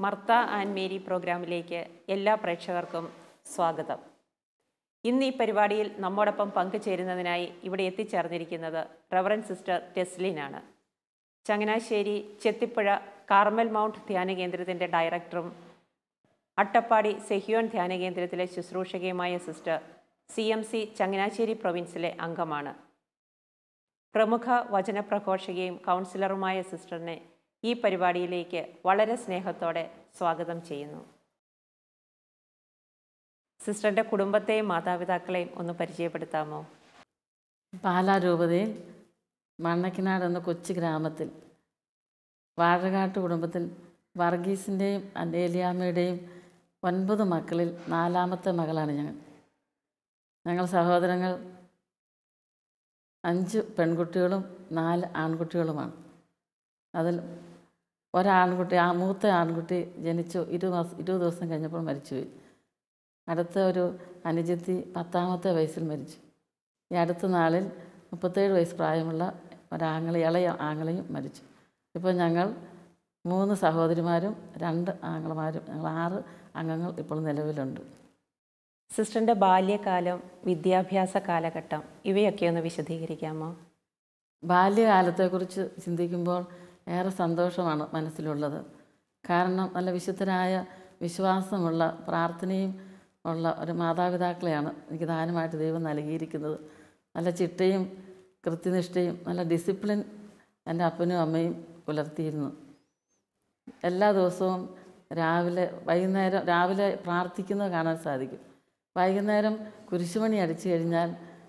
Martha and Mary പ്രോഗ്രാമിലേക്ക് എല്ലാ പ്രേക്ഷകർക്കും സ്വാഗതം ഇന്ന് ഈ പരിപാടിയിൽ നമ്മോടൊപ്പം പങ്കുചേരുന്നതിനായി ഇവിടെ എത്തിച്ചേർന്നിരിക്കുന്നത് റവറൻ സിസ്റ്റർ ടെസ്ലിനാണ് ചങ്ങനാശ്ശേരി ചെത്തിപ്പുഴ കാർമൽ മൗണ്ട് ധ്യാന കേന്ദ്രത്തിൻ്റെ ഡയറക്ടറും അട്ടപ്പാടി സെഹിയോൻ ധ്യാന കേന്ദ്രത്തിലെ ശുശ്രൂഷകയുമായ sister C M C Changanassery പ്രൊവിൻസിലെ അംഗമാണ് പ്രമുഖ വചനപ്രഘോഷകയും കൗൺസിലറുമായ സിസ്റ്ററിനെ ഈ പരിപാടിയിലേക്ക് വളരെ സ്നേഹത്തോടെ സ്വാഗതം ചെയ്യുന്നു സിസ്റ്ററിൻ്റെ കുടുംബത്തെയും മാതാപിതാക്കളെയും ഒന്ന് പരിചയപ്പെടുത്താമോ പാലാ രൂപതയിൽ മണ്ണക്കിനാട് എന്ന കൊച്ചു ഗ്രാമത്തിൽ വാഴകാട്ട് കുടുംബത്തിൽ വർഗീസിൻ്റെയും അനേലിയാമ്മയുടെയും ഒൻപത് മക്കളിൽ നാലാമത്തെ മകളാണ് ഞങ്ങൾ ഞങ്ങൾ സഹോദരങ്ങൾ അഞ്ച് പെൺകുട്ടികളും നാല് ആൺകുട്ടികളുമാണ് അതിൽ ഒരാൺകുട്ടി ആ മൂത്ത ആൺകുട്ടി ജനിച്ചു ഇരുപത് മാസം ഇരുപത് ദിവസം കഴിഞ്ഞപ്പോൾ മരിച്ചുപോയി അടുത്ത ഒരു അനുജത്തി പത്താമത്തെ വയസ്സിൽ മരിച്ചു ഈ അടുത്ത നാളിൽ മുപ്പത്തേഴ് വയസ്സ് പ്രായമുള്ള ഒരാങ്ങളി ഇളയ ആങ്ങളയും മരിച്ചു ഇപ്പോൾ ഞങ്ങൾ മൂന്ന് സഹോദരിമാരും രണ്ട് ആങ്ങളമാരും ഞങ്ങൾ ആറ് അംഗങ്ങൾ ഇപ്പോൾ നിലവിലുണ്ട് സിസ്റ്ററിൻ്റെ ബാല്യകാലം വിദ്യാഭ്യാസ കാലഘട്ടം ഇവയൊക്കെ ഒന്ന് വിശദീകരിക്കാമോ ബാല്യകാലത്തെക്കുറിച്ച് ചിന്തിക്കുമ്പോൾ ഏറെ സന്തോഷമാണ് മനസ്സിലുള്ളത് കാരണം നല്ല വിശുദ്ധരായ വിശ്വാസമുള്ള പ്രാർത്ഥനയും ഉള്ള ഒരു മാതാപിതാക്കളെയാണ് എനിക്ക് ദാനമായിട്ട് ദൈവം നൽകിയിരിക്കുന്നത് നല്ല ചിട്ടയും കൃത്യനിഷ്ഠയും നല്ല ഡിസിപ്ലിൻ എൻ്റെ അപ്പനും അമ്മയും പുലർത്തിയിരുന്നു എല്ലാ ദിവസവും രാവിലെ വൈകുന്നേരം രാവിലെ പ്രാർത്ഥിക്കുന്നത് കാണാൻ സാധിക്കും വൈകുന്നേരം കുരിശുമണി അടിച്ചു കഴിഞ്ഞാൽ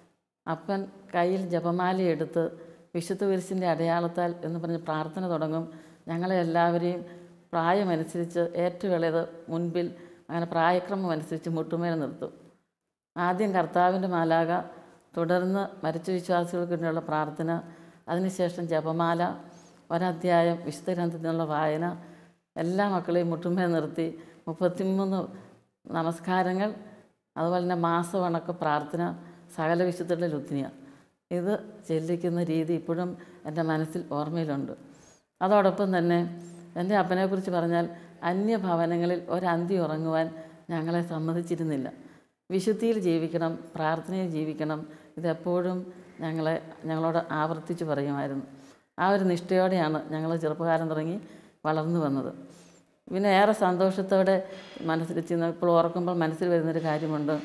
അപ്പൻ കയ്യിൽ ജപമാല എടുത്ത് വിശുദ്ധ കുരിശിൻ്റെ അടയാളത്താൽ എന്ന് പറഞ്ഞ് പ്രാർത്ഥന തുടങ്ങും ഞങ്ങളെ എല്ലാവരെയും പ്രായമനുസരിച്ച് ഏറ്റവും ഇളയത് മുൻപിൽ അങ്ങനെ പ്രായക്രമം അനുസരിച്ച് മുട്ടുമേൽ നിർത്തും ആദ്യം കർത്താവിൻ്റെ മാലാക തുടർന്ന് മരിച്ച വിശ്വാസികൾക്ക് വേണ്ടിയുള്ള പ്രാർത്ഥന അതിനുശേഷം ജപമാല ഒരധ്യായം വിശുദ്ധ ഗ്രന്ഥത്തിൽ നിന്നുള്ള വായന എല്ലാ മക്കളെയും മുട്ടുമേൽ നിർത്തി മുപ്പത്തിമൂന്ന് നമസ്കാരങ്ങൾ അതുപോലെ തന്നെ മാസവണക്ക പ്രാർത്ഥന സകല വിശുദ്ധരുടെ ലുത്തിനിയ ഇത് ചെല്ലിക്കുന്ന രീതി ഇപ്പോഴും എൻ്റെ മനസ്സിൽ ഓർമ്മയിലുണ്ട് അതോടൊപ്പം തന്നെ എൻ്റെ അപ്പനെക്കുറിച്ച് പറഞ്ഞാൽ അന്യഭവനങ്ങളിൽ ഒരന്തി ഉറങ്ങുവാൻ ഞങ്ങളെ സമ്മതിച്ചിരുന്നില്ല വിശുദ്ധിയിൽ ജീവിക്കണം പ്രാർത്ഥനയിൽ ജീവിക്കണം ഇതെപ്പോഴും ഞങ്ങളെ ഞങ്ങളോട് ആവർത്തിച്ച് പറയുമായിരുന്നു ആ ഒരു നിഷ്ഠയോടെയാണ് ഞങ്ങൾ ചെറുപ്പകാലം തുടങ്ങി വളർന്നു വന്നത് പിന്നെ ഏറെ സന്തോഷത്തോടെ മനസ്സിൽ ചിന്ത ഇപ്പോൾ ഓർക്കുമ്പോൾ മനസ്സിൽ വരുന്നൊരു കാര്യമുണ്ട്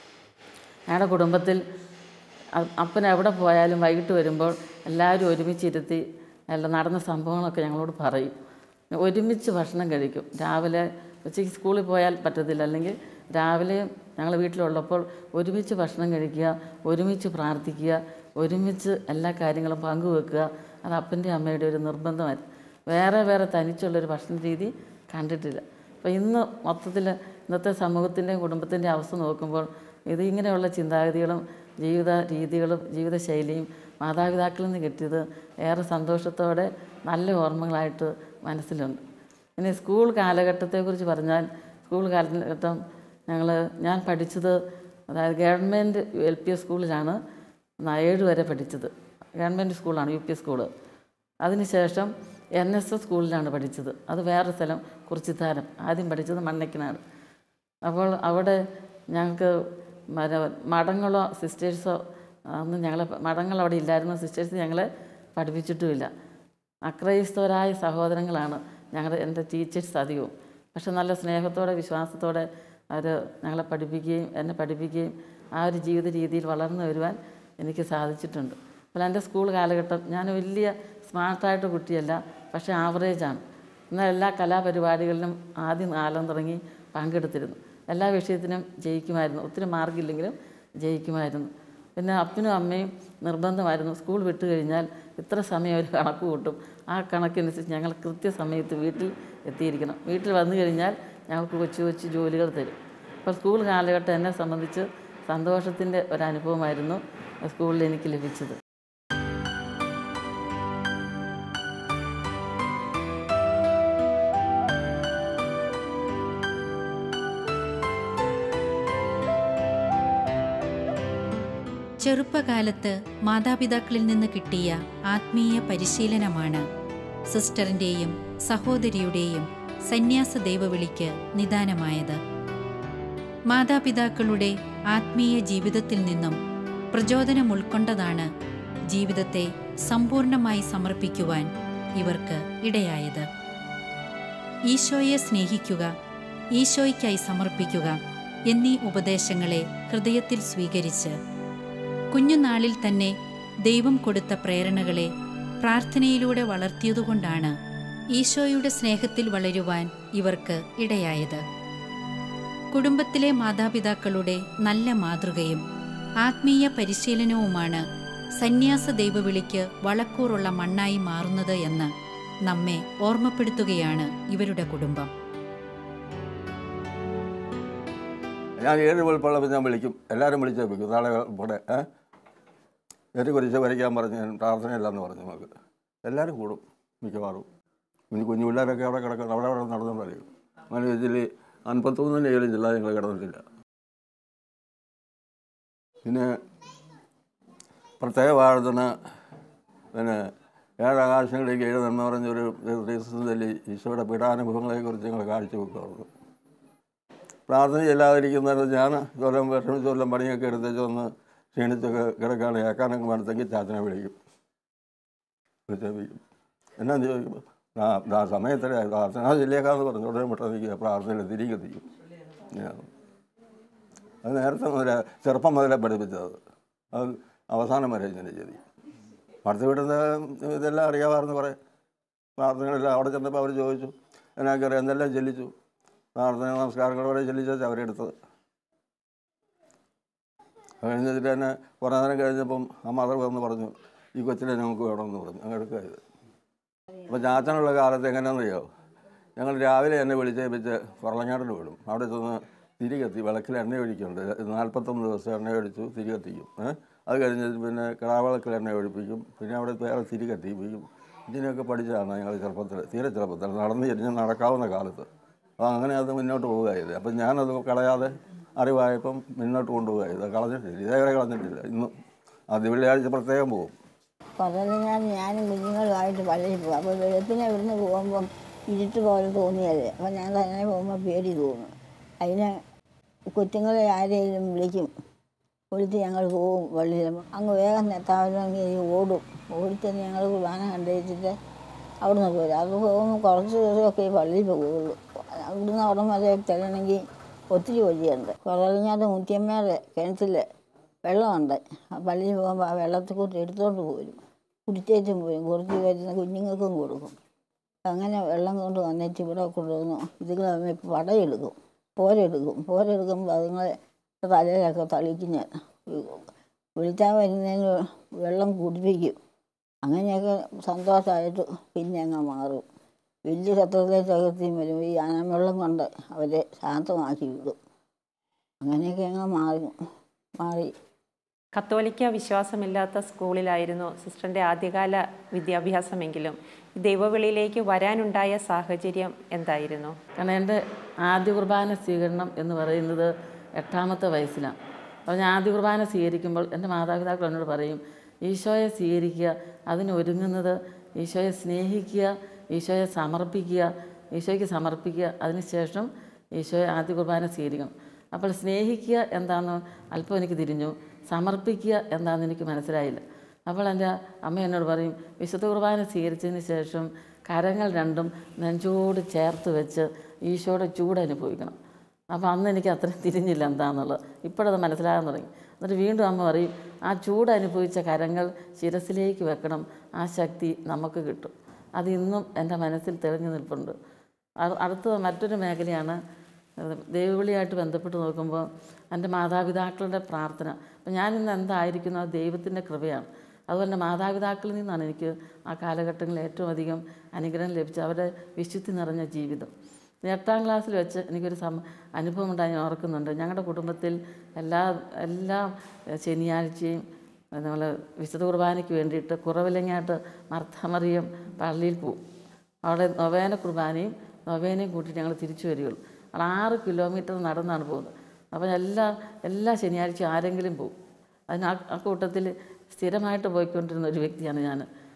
ഞങ്ങളുടെ കുടുംബത്തിൽ അ- അപ്പൻ എവിടെ പോയാലും വൈകിട്ട് വരുമ്പോൾ എല്ലാവരും ഒരുമിച്ചിരുത്തി എല്ലാം നടന്ന സംഭവങ്ങളൊക്കെ ഞങ്ങളോട് പറയും ഒരുമിച്ച് ഭക്ഷണം കഴിക്കും രാവിലെ ഉച്ചയ്ക്ക് സ്കൂളിൽ പോയാൽ പറ്റത്തില്ല അല്ലെങ്കിൽ രാവിലെ ഞങ്ങൾ വീട്ടിലുള്ളപ്പോൾ ഒരുമിച്ച് ഭക്ഷണം കഴിക്കുക ഒരുമിച്ച് പ്രാർത്ഥിക്കുക ഒരുമിച്ച് എല്ലാ കാര്യങ്ങളും പങ്കുവെക്കുക അത് അപ്പൻ്റെ അമ്മയുടെ ഒരു നിർബന്ധമായിരുന്നു വേറെ വേറെ തനിച്ചുള്ളൊരു ഭക്ഷണ രീതി കണ്ടിട്ടില്ല അപ്പോൾ ഇന്ന് മൊത്തത്തിൽ ഇന്നത്തെ സമൂഹത്തിൻ്റെയും കുടുംബത്തിൻ്റെയും അവസ്ഥ നോക്കുമ്പോൾ ഇത് ഇങ്ങനെയുള്ള ചിന്താഗതികളും ജീവിത രീതികളും ജീവിതശൈലിയും മാതാപിതാക്കളിൽ നിന്ന് കിട്ടിയത് ഏറെ സന്തോഷത്തോടെ നല്ല ഓർമ്മകളായിട്ട് മനസ്സിലുണ്ട് ഇനി സ്കൂൾ കാലഘട്ടത്തെക്കുറിച്ച് പറഞ്ഞാൽ സ്കൂൾ കാലഘട്ടം ഞങ്ങൾ ഞാൻ പഠിച്ചത് അതായത് ഗവൺമെൻറ് എൽ പി എസ് സ്കൂളിലാണ് ന- ഏഴ് വരെ പഠിച്ചത് ഗവൺമെൻറ് സ്കൂളാണ് യു പി സ്കൂള് അതിനുശേഷം എൻ എസ് എസ് സ്കൂളിലാണ് പഠിച്ചത് അത് വേറെ സ്ഥലം കുറിച്ചിത്താനം ആദ്യം പഠിച്ചത് മണ്ണയ്ക്കനാട് അപ്പോൾ അവിടെ ഞങ്ങൾക്ക് മര മഠങ്ങളോ സിസ്റ്റേഴ്സോ ഒന്നും ഞങ്ങളെ മഠങ്ങൾ അവിടെ ഇല്ലായിരുന്നു സിസ്റ്റേഴ്സ് ഞങ്ങളെ പഠിപ്പിച്ചിട്ടുമില്ല അക്രൈസ്തവരായ സഹോദരങ്ങളാണ് ഞങ്ങളുടെ എൻ്റെ ടീച്ചേഴ്സ് അധികവും പക്ഷെ നല്ല സ്നേഹത്തോടെ വിശ്വാസത്തോടെ അവർ ഞങ്ങളെ പഠിപ്പിക്കുകയും എന്നെ പഠിപ്പിക്കുകയും ആ ഒരു ജീവിത രീതിയിൽ വളർന്നു വരുവാൻ എനിക്ക് സാധിച്ചിട്ടുണ്ട് അപ്പോൾ എൻ്റെ സ്കൂൾ കാലഘട്ടം ഞാൻ വലിയ സ്മാർട്ടായിട്ട് കുട്ടിയല്ല പക്ഷേ ആവറേജാണ് എന്നാൽ എല്ലാ കലാപരിപാടികളിലും ആദ്യം കാലം തുടങ്ങി പങ്കെടുത്തിരുന്നു എല്ലാ വിഷയത്തിനും ജയിക്കുമായിരുന്നു ഒത്തിരി മാർക്കില്ലെങ്കിലും ജയിക്കുമായിരുന്നു പിന്നെ അപ്പനും അമ്മയും നിർബന്ധമായിരുന്നു സ്കൂൾ വിട്ട് കഴിഞ്ഞാൽ ഇത്ര സമയം ഒരു കണക്ക് കൂട്ടും ആ കണക്കനുസരിച്ച് ഞങ്ങൾ കൃത്യസമയത്ത് വീട്ടിൽ എത്തിയിരിക്കണം വീട്ടിൽ വന്നു കഴിഞ്ഞാൽ ഞങ്ങൾക്ക് കൊച്ചു കൊച്ചു ജോലികൾ തരും അപ്പോൾ സ്കൂൾ കാലഘട്ടം എന്നെ സംബന്ധിച്ച് സന്തോഷത്തിൻ്റെ ഒരനുഭവമായിരുന്നു സ്കൂളിൽ എനിക്ക് ലഭിച്ചത് ചെറുപ്പകാലത്ത് മാതാപിതാക്കളിൽ നിന്ന് കിട്ടിയ ആത്മീയ പരിശീലനമാണ് സിസ്റ്ററിൻ്റെയും സഹോദരിയുടെയും സന്യാസ ദൈവവിളിക്ക് നിദാനമായത് മാതാപിതാക്കളുടെ ആത്മീയ ജീവിതത്തിൽ നിന്നും പ്രചോദനം ഉൾക്കൊണ്ടതാണ് ജീവിതത്തെ സമ്പൂർണമായി സമർപ്പിക്കുവാൻ ഇവർക്ക് ഇടയായത് ഈശോയെ സ്നേഹിക്കുക ഈശോയ്ക്കായി സമർപ്പിക്കുക എന്നീ ഉപദേശങ്ങളെ ഹൃദയത്തിൽ സ്വീകരിച്ച് കുഞ്ഞുനാളിൽ തന്നെ ദൈവം കൊടുത്ത പ്രേരണകളെ പ്രാർത്ഥനയിലൂടെ വളർത്തിയതുകൊണ്ടാണ് ഈശോയുടെ സ്നേഹത്തിൽ വളരുവാൻ ഇവർക്ക് ഇടയായത് കുടുംബത്തിലെ മാതാപിതാക്കളുടെ നല്ല മാതൃകയും ആത്മീയ പരിശീലനവുമാണ് സന്യാസ ദൈവവിളിക്ക് വളക്കൂറുള്ള മണ്ണായി മാറുന്നത് എന്ന് നമ്മെ ഓർമ്മപ്പെടുത്തുകയാണ് ഇവരുടെ കുടുംബം ഞാൻ ഏഴ് വെളുപ്പുള്ളപ്പോൾ ഞാൻ വിളിക്കും എല്ലാവരും വിളിച്ചേ വെക്കും നാളെ ഇവിടെ ഏ ഏറ്റ് കുരിശ് വരയ്ക്കാൻ പറഞ്ഞ് ഞാൻ പ്രാർത്ഥനയില്ലെന്ന് പറഞ്ഞു നമുക്ക് എല്ലാവരും കൂടും മിക്കവാറും ഇനി കുഞ്ഞു പിള്ളേരൊക്കെ അവിടെ കിടക്കുന്നു അവിടെ അവിടെ നടന്നു പറയും അങ്ങനെ ഇതിൽ അൻപത്തൊന്നിന് ഏഴ് ജില്ല ഞങ്ങൾ കിടന്നിട്ടില്ല പിന്നെ പ്രത്യേക പ്രാർത്ഥന പിന്നെ ഏഴാകാശങ്ങളിലേക്ക് എഴുതെന്ന് പറഞ്ഞൊരു ദിവസത്തിൽ ഈശോയുടെ പീഡാനുഭവങ്ങളെക്കുറിച്ച് ഞങ്ങൾ കാഴ്ച വെക്കുമായിരുന്നു പ്രാർത്ഥന ചെല്ലാതിരിക്കുന്നത് ഞാൻ കൊല്ലം വിഷമിച്ച് കൊല്ലം പണിയൊക്കെ എടുത്തേച്ച് വന്ന് ക്ഷീണിച്ചൊക്കെ കിടക്കാണ് കേൾക്കാനൊക്കെ വേണ്ടത്തെങ്കിൽ ചാച്ചനെ വിളിക്കും വിളിച്ചേപ്പിക്കും എന്നാന്ന് ചോദിക്കുമ്പോൾ ആ ആ സമയത്തിലെ പ്രാർത്ഥന ചെല്ലിയേക്കാന്ന് പറഞ്ഞു ഉടനെ പെട്ടെന്ന് പ്രാർത്ഥനയിൽ തിരികെ എത്തിക്കും ഇങ്ങനെയാണ്. അത് നേരത്തെ മുതലേ ചെറുപ്പം മുതലേ പഠിപ്പിച്ചത് അത് അവസാനം വരെ ഇങ്ങനെ ചെയ്തു അടുത്ത വീട്ടിൽ ഇതെല്ലാം അറിയാമായിരുന്നു കുറേ പ്രാർത്ഥനകളെല്ലാം അവിടെ ചെന്നപ്പോൾ അവർ ചോദിച്ചു എന്നാക്കറിയാം എന്തെല്ലാം ചെല്ലിച്ചു പ്രാർത്ഥന നമസ്കാരങ്ങളോടെ ചെല്ലിച്ചാൽ അവരെടുത്തത് അത് കഴിഞ്ഞിട്ട് തന്നെ കുറേ നേരം കഴിഞ്ഞപ്പം ആ മദർ വന്ന് പറഞ്ഞു ഈ കൊച്ചിനെ നമുക്ക് വേണമെന്ന് പറഞ്ഞു അങ്ങ് എടുക്കുക ഇത് അപ്പോൾ ചാച്ചനുള്ള കാലത്ത് എങ്ങനെയാണെന്നറിയാമോ ഞങ്ങൾ രാവിലെ എന്നെ വിളിച്ചേപ്പിച്ച് കുറളങ്ങാടിന് വിടും അവിടെ ചെന്ന് തിരി കത്തി വിളക്കിൽ എണ്ണ ഒഴിക്കുന്നുണ്ട് നാൽപ്പത്തൊന്ന് ദിവസം എണ്ണ ഒഴിച്ചു തിരി കത്തിക്കും ഏഹ് അത് കഴിഞ്ഞിട്ട് പിന്നെ കിടാവിളക്കിൽ എണ്ണ ഒഴിപ്പിക്കും പിന്നെ അവിടെ വേറെ തിരി കത്തിപ്പിക്കും ഇതിനൊക്കെ പഠിച്ചതാണ് ഞങ്ങൾ ചെറുപ്പത്തിൽ തീരെ ചെറുപ്പത്തിൽ നടന്ന് ചെരിഞ്ഞ് നടക്കാവുന്ന കാലത്ത് അപ്പോൾ അങ്ങനെ അത് മുന്നോട്ട് പോവുകയായത് അപ്പം ഞാനത് കളയാതെ അറിവായപ്പം മുന്നോട്ട് കൊണ്ടുപോകുകയത് കളഞ്ഞിട്ടില്ല ഇതേവരെ കളഞ്ഞിട്ടില്ല ഇന്നും അത് വെള്ളിയാഴ്ച പ്രത്യേകം പോകും കുറഞ്ഞ ഞാൻ ഞാനും കുഞ്ഞുങ്ങളുമായിട്ട് പള്ളിയിൽ പോകും അപ്പോൾ വെളുപ്പിനെ ഇവിടുന്ന് പോകുമ്പം ഇരുട്ട് പോലെ തോന്നിയത് അപ്പോൾ ഞാൻ തന്നെ പോകുമ്പോൾ പേടി തോന്നും അതിന് കൊച്ചുങ്ങളെ ആരെയും വിളിക്കും വിളിച്ച് ഞങ്ങൾ പോകും പള്ളിയിൽ അങ്ങ് വേഗം എത്താമെങ്കിൽ ഓടും ഓടിച്ചെന്ന് ഞങ്ങൾ കുർബാന കണ്ടുവച്ചിട്ട് അവിടുന്ന് പോരും അത് പോകുമ്പോൾ കുറച്ച് ദിവസമൊക്കെ ഈ പള്ളിയിൽ പോകുള്ളൂ അവിടുന്ന് അവിടെ വരെ ചെല്ലണമെങ്കിൽ ഒത്തിരി വഴിയുണ്ട് കുറഞ്ഞത് മുത്തിയമ്മയുടെ കിണറ്റിൽ വെള്ളമുണ്ട് ആ പള്ളിയിൽ പോകുമ്പോൾ ആ വെള്ളത്തിൽ കൂട്ടി എടുത്തോണ്ട് പോരും കുടിച്ചേച്ചും പോരും കുറച്ച് വരുന്ന കുഞ്ഞുങ്ങൾക്കും കൊടുക്കും അങ്ങനെ വെള്ളം കൊണ്ട് വന്നിട്ട് ഇവിടെ കൊണ്ടുവന്നു ഇതുങ്ങൾ തമ്മിൽ പടയെടുക്കും പോരെടുക്കും പോരെടുക്കുമ്പോൾ അതുങ്ങളെ തലയിലൊക്കെ തളിക്കും ഞാൻ വിളിച്ചാൽ വരുന്നതിന് വെള്ളം കുടിപ്പിക്കും അങ്ങനെയൊക്കെ സന്തോഷമായിട്ട് പിന്നെ അങ്ങ് മാറും വലിയ ശത്രുക്കളെ തകർത്തിയും വരും ഈ ആനവെള്ളം കൊണ്ട് അവരെ ശാന്തമാക്കി വിടും അങ്ങനെയൊക്കെ അങ്ങ് മാറി മാറി കത്തോലിക്ക വിശ്വാസമില്ലാത്ത സ്കൂളിലായിരുന്നു സിസ്റ്ററിൻ്റെ ആദ്യകാല വിദ്യാഭ്യാസമെങ്കിലും ഈ ദൈവവിളിയിലേക്ക് വരാനുണ്ടായ സാഹചര്യം എന്തായിരുന്നു കാരണം എൻ്റെ ആദ്യ കുർബാന സ്വീകരണം എന്ന് പറയുന്നത് എട്ടാമത്തെ വയസ്സിലാണ് അപ്പോൾ ഞാൻ ആദ്യ കുർബാന സ്വീകരിക്കുമ്പോൾ എൻ്റെ മാതാപിതാക്കൾ എന്നോട് പറയും ഈശോയെ സ്വീകരിക്കുക അതിന് ഒരുങ്ങുന്നത് ഈശോയെ സ്നേഹിക്കുക ഈശോയെ സമർപ്പിക്കുക ഈശോയ്ക്ക് സമർപ്പിക്കുക അതിനുശേഷം ഈശോയെ ആദ്യ കുർബാന സ്വീകരിക്കണം അപ്പോൾ സ്നേഹിക്കുക എന്താണെന്ന് അല്പം എനിക്ക് തിരിഞ്ഞു സമർപ്പിക്കുക എന്താണെന്ന് എനിക്ക് മനസ്സിലായില്ല അപ്പോൾ എൻ്റെ അമ്മ എന്നോട് പറയും വിശുദ്ധ കുർബാന സ്വീകരിച്ചതിന് ശേഷം കരങ്ങൾ രണ്ടും നെഞ്ചോട് ചേർത്ത് വെച്ച് ഈശോയുടെ ചൂട് അനുഭവിക്കണം അപ്പോൾ അന്ന് എനിക്ക് അത്രയും തിരിഞ്ഞില്ല എന്താണെന്നുള്ളത് ഇപ്പോഴത് മനസ്സിലാകാൻ തുടങ്ങി എന്നിട്ട് വീണ്ടും അമ്മ പറയും ആ ചൂട് അനുഭവിച്ച കരങ്ങൾ ശിരസിലേക്ക് വെക്കണം ആ ശക്തി നമുക്ക് കിട്ടും അത് ഇന്നും എൻ്റെ മനസ്സിൽ തെളിഞ്ഞു നിൽപ്പുണ്ട് അ- അടുത്ത മറ്റൊരു മേഖലയാണ് ഏഹ് ദൈവവിളിയായിട്ട് ബന്ധപ്പെട്ട് നോക്കുമ്പോൾ എൻ്റെ മാതാപിതാക്കളുടെ പ്രാർത്ഥന അപ്പം ഞാനിന്ന് എന്തായിരിക്കുന്നു അത് ദൈവത്തിൻ്റെ കൃപയാണ് അതുപോലെ തന്നെ മാതാപിതാക്കളിൽ നിന്നാണ് എനിക്ക് ആ കാലഘട്ടങ്ങളിൽ ഏറ്റവും അധികം അനുഗ്രഹം ലഭിച്ചത് അവരുടെ വിശുദ്ധി നിറഞ്ഞ ജീവിതം എട്ടാം ക്ലാസ്സിൽ വെച്ച് എനിക്കൊരു സം അനുഭവം ഉണ്ടായി ഞാൻ ഓർക്കുന്നുണ്ട് ഞങ്ങളുടെ കുടുംബത്തിൽ എല്ലാ എല്ലാ ഏഹ് ശനിയാഴ്ചയും നമ്മൾ വിശുദ്ധ കുർബാനയ്ക്ക് വേണ്ടിയിട്ട് കുറവിലങ്ങാട്ട് മർത്തമറിയം പള്ളിയിൽ പോവും അവിടെ നൊവേന കുർബാനയും നൊവേനയും കൂട്ടിയിട്ട് ഞങ്ങൾ തിരിച്ചു വരികയുള്ളൂ അവിടെ ആറ് കിലോമീറ്റർ നടന്നാണ് പോകുന്നത് അപ്പോൾ എല്ലാ എല്ലാ ശനിയാഴ്ചയും ആരെങ്കിലും പോകും അതിന് ആ ആ കൂട്ടത്തിൽ സ്ഥിരമായിട്ട് പോയിക്കൊണ്ടിരുന്ന ഒരു വ്യക്തിയാണ് ഞാൻ